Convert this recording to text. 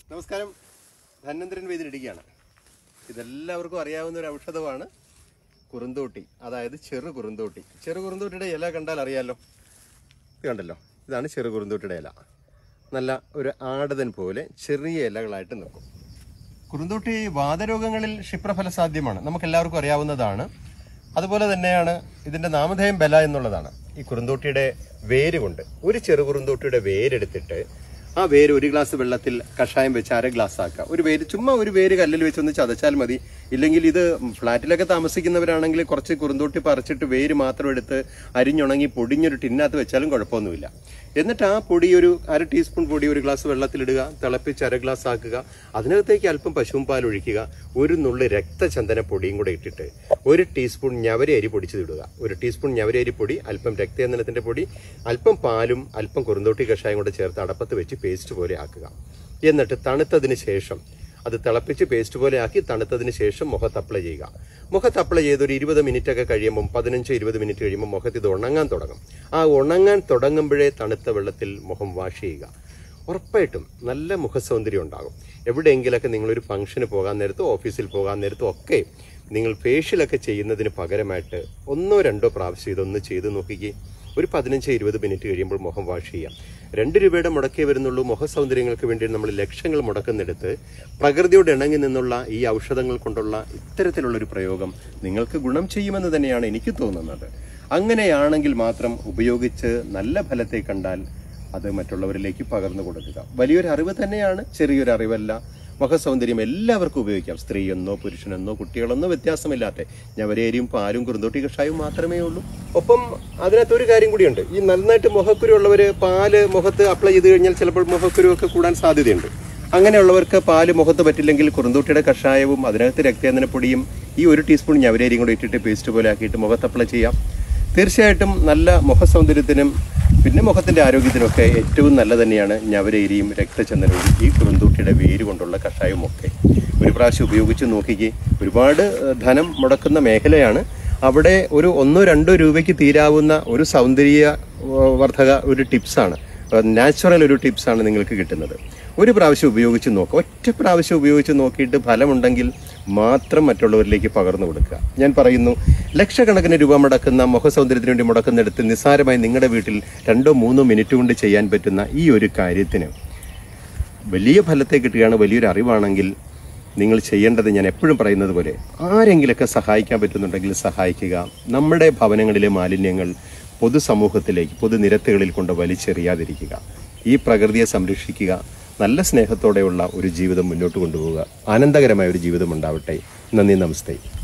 നമസ്കാരം ധന്വന്തരൻ വേദിയിലിരിക്കുകയാണ് ഇതെല്ലാവർക്കും അറിയാവുന്ന ഒരു ഔഷധമാണ് കുറുന്തോട്ടി അതായത് ചെറു കുറുന്തോട്ടി ചെറു കുറുന്തോട്ടിയുടെ ഇല കണ്ടാൽ അറിയാലോ ഇത് കണ്ടല്ലോ ഇതാണ് ചെറു കുറുന്തോട്ടിയുടെ ഇല നല്ല ഒരു ആടതൻ പോലെ ചെറിയ ഇലകളായിട്ട് നിൽക്കും കുറുന്തോട്ടി വാതരോഗങ്ങളിൽ ക്ഷിപ്രഫല സാധ്യമാണ് നമുക്ക് എല്ലാവർക്കും അറിയാവുന്നതാണ് അതുപോലെ തന്നെയാണ് ഇതിന്റെ നാമധേയം ബല എന്നുള്ളതാണ് ഈ കുറുന്തോട്ടിയുടെ വേര് കൊണ്ട് ഒരു ചെറു കുറുന്തോട്ടിയുടെ വേരെടുത്തിട്ട് ആ വേര് ഒരു ഗ്ലാസ് വെള്ളത്തിൽ കഷായം വെച്ച് അര ഗ്ലാസ് ആക്കുക ഒരു വേര് ചുമ്മാ ഒരു വേര് കല്ലിൽ വെച്ച് ഒന്ന് ചതച്ചാൽ മതി ഇല്ലെങ്കിൽ ഇത് ഫ്ലാറ്റിലൊക്കെ താമസിക്കുന്നവരാണെങ്കിൽ കുറച്ച് കുറുന്തോട്ടി പറിച്ചിട്ട് വേര് മാത്രം എടുത്ത് അരിഞ്ഞുണങ്ങി പൊടിഞ്ഞൊരു ടിന്നകത്ത് വെച്ചാലും കുഴപ്പമൊന്നുമില്ല എന്നിട്ട് ആ പൊടി ഒരു അര ടീസ്പൂൺ പൊടി ഒരു ഗ്ലാസ് വെള്ളത്തിലിടുക തിളപ്പിച്ച് അര ഗ്ലാസ് ആക്കുക അതിനകത്തേക്ക് അല്പം പശുവും പാൽ ഒഴിക്കുക ഒരു നുള്ളി രക്തചന്ദന പൊടിയും കൂടെ ഇട്ടിട്ട് ഒരു ടീസ്പൂൺ ഞവര അരി പൊടിച്ചതിടുക ഒരു ടീസ്പൂൺ ഞവര അരി പൊടി അല്പം രക്തചന്ദനത്തിന്റെ പൊടി അല്പം പാലും അല്പം കുറുന്തോട്ടി കഷായം കൂടെ ചേർത്ത് അടപ്പത്ത് വെച്ച് പേസ്റ്റ് പോലെ ആക്കുക എന്നിട്ട് തണുത്തതിന് ശേഷം അത് തിളപ്പിച്ച് പേസ്റ്റ് പോലെ ആക്കി തണുത്തതിന് ശേഷം മുഖത്ത് അപ്ലൈ ചെയ്യുക മുഖത്ത് അപ്ലൈ ചെയ്ത് ഒരു ഇരുപത് മിനിറ്റ് ഒക്കെ കഴിയുമ്പോൾ പതിനഞ്ച് ഇരുപത് മിനിറ്റ് കഴിയുമ്പോൾ മുഖത്ത് ഇത് ഉണങ്ങാൻ തുടങ്ങും ആ ഉണങ്ങാൻ തുടങ്ങുമ്പോഴേ തണുത്ത വെള്ളത്തിൽ മുഖം വാഷ് ചെയ്യുക ഉറപ്പായിട്ടും നല്ല മുഖസൗന്ദര്യം ഉണ്ടാകും എവിടെയെങ്കിലൊക്കെ നിങ്ങളൊരു ഫംഗ്ഷന് പോകാൻ നേരത്തും ഓഫീസിൽ പോകാൻ നേരത്തും ഒക്കെ നിങ്ങൾ ഫേഷ്യലൊക്കെ ചെയ്യുന്നതിന് പകരമായിട്ട് ഒന്നോ രണ്ടോ പ്രാവശ്യം ഇതൊന്ന് ചെയ്ത് നോക്കിക്കേ ഒരു പതിനഞ്ച് ഇരുപത് മിനിറ്റ് കഴിയുമ്പോൾ മുഖം വാഷ് ചെയ്യാം രണ്ട് രൂപയുടെ മുടക്കേ വരുന്നുള്ളൂ മുഖ സൗന്ദര്യങ്ങൾക്ക് വേണ്ടി നമ്മൾ ലക്ഷങ്ങൾ മുടക്കുന്നിടത്ത് പ്രകൃതിയോട് ഇണങ്ങി നിന്നുള്ള ഈ ഔഷധങ്ങൾ കൊണ്ടുള്ള ഇത്തരത്തിലുള്ള ഒരു പ്രയോഗം നിങ്ങൾക്ക് ഗുണം ചെയ്യുമെന്ന് തന്നെയാണ് എനിക്ക് തോന്നുന്നത് അങ്ങനെയാണെങ്കിൽ മാത്രം ഉപയോഗിച്ച് നല്ല ഫലത്തെ കണ്ടാൽ അത് മറ്റുള്ളവരിലേക്ക് പകർന്നു കൊടുക്കുക വലിയൊരു അറിവ് തന്നെയാണ് ചെറിയൊരു അറിവല്ല മുഖസൗന്ദര്യം എല്ലാവർക്കും ഉപയോഗിക്കാം സ്ത്രീയെന്നോ പുരുഷനെന്നോ കുട്ടികളെന്നോ വ്യത്യാസമില്ലാത്ത ഞവരേരിയും പാലും കുറുന്തോട്ടി കഷായവും മാത്രമേ ഉള്ളൂ ഒപ്പം അതിനകത്ത് ഒരു കാര്യം കൂടിയുണ്ട് ഈ നന്നായിട്ട് മുഖക്കുരു ഉള്ളവർ പാല് മുഖത്ത് അപ്ലൈ ചെയ്ത് കഴിഞ്ഞാൽ ചിലപ്പോൾ മുഖക്കുരു ഒക്കെ കൂടാൻ സാധ്യതയുണ്ട് അങ്ങനെയുള്ളവർക്ക് പാല് മുഖത്ത് പറ്റില്ലെങ്കിൽ കുറുന്തോട്ടിയുടെ കഷായവും അതിനകത്ത് രക്തചന്ദനപ്പൊടിയും ഈ ഒരു ടീസ്പൂൺ ഞവരേരിയും കൂടെ ഇട്ടിട്ട് പേസ്റ്റ് പോലെ ആക്കിയിട്ട് മുഖത്ത് അപ്ലൈ ചെയ്യാം തീർച്ചയായിട്ടും നല്ല മുഖസൗന്ദര്യത്തിനും പിന്നെ മുഖത്തിന്റെ ആരോഗ്യത്തിനൊക്കെ ഏറ്റവും നല്ല തന്നെയാണ് ഞവരേരിയും രക്തചന്ദനവും ഈ കുറുന്തൂട്ടിയുടെ വേര് കൊണ്ടുള്ള കഷായവും ഒക്കെ ഒരു പ്രാവശ്യം ഉപയോഗിച്ച് നോക്കിക്കേ ഒരുപാട് ഏഹ്, ധനം മുടക്കുന്ന മേഖലയാണ് അവിടെ ഒരു ഒന്നോ രണ്ടോ രൂപയ്ക്ക് തീരാവുന്ന ഒരു സൗന്ദര്യ ഏഹ്, വർദ്ധക ഒരു ടിപ്സാണ് നാച്ചുറൽ ഒരു ടിപ്സാണ് നിങ്ങൾക്ക് കിട്ടുന്നത് ഒരു പ്രാവശ്യം ഉപയോഗിച്ച് നോക്കുക ഒറ്റ പ്രാവശ്യം ഉപയോഗിച്ച് നോക്കിയിട്ട് ഫലമുണ്ടെങ്കിൽ മാത്രം മറ്റുള്ളവരിലേക്ക് പകർന്നു കൊടുക്കുക ഞാൻ പറയുന്നു ലക്ഷക്കണക്കിന് രൂപ മുടക്കുന്ന മുഖസൗന്ദര്യത്തിന് വേണ്ടി മുടക്കുന്നിടത്ത് നിസ്സാരമായി നിങ്ങളുടെ വീട്ടിൽ രണ്ടോ മൂന്നോ മിനിറ്റ് കൊണ്ട് ചെയ്യാൻ പറ്റുന്ന ഈ ഒരു കാര്യത്തിന് വലിയ ഫലത്തെ കിട്ടുകയാണ് വലിയൊരു അറിവാണെങ്കിൽ നിങ്ങൾ ചെയ്യേണ്ടത് ഞാൻ എപ്പോഴും പറയുന്നത് പോലെ ആരെങ്കിലൊക്കെ സഹായിക്കാൻ പറ്റുന്നുണ്ടെങ്കിൽ സഹായിക്കുക നമ്മുടെ ഭവനങ്ങളിലെ മാലിന്യങ്ങൾ പൊതുസമൂഹത്തിലേക്ക് പൊതുനിരത്തുകളിൽ കൊണ്ട് വലിച്ചെറിയാതിരിക്കുക ഈ പ്രകൃതിയെ സംരക്ഷിക്കുക നല്ല സ്നേഹത്തോടെയുള്ള ഒരു ജീവിതം മുന്നോട്ട് കൊണ്ടുപോവുക ആനന്ദകരമായ ഒരു ജീവിതം ഉണ്ടാവട്ടെ നന്ദി നമസ്തേ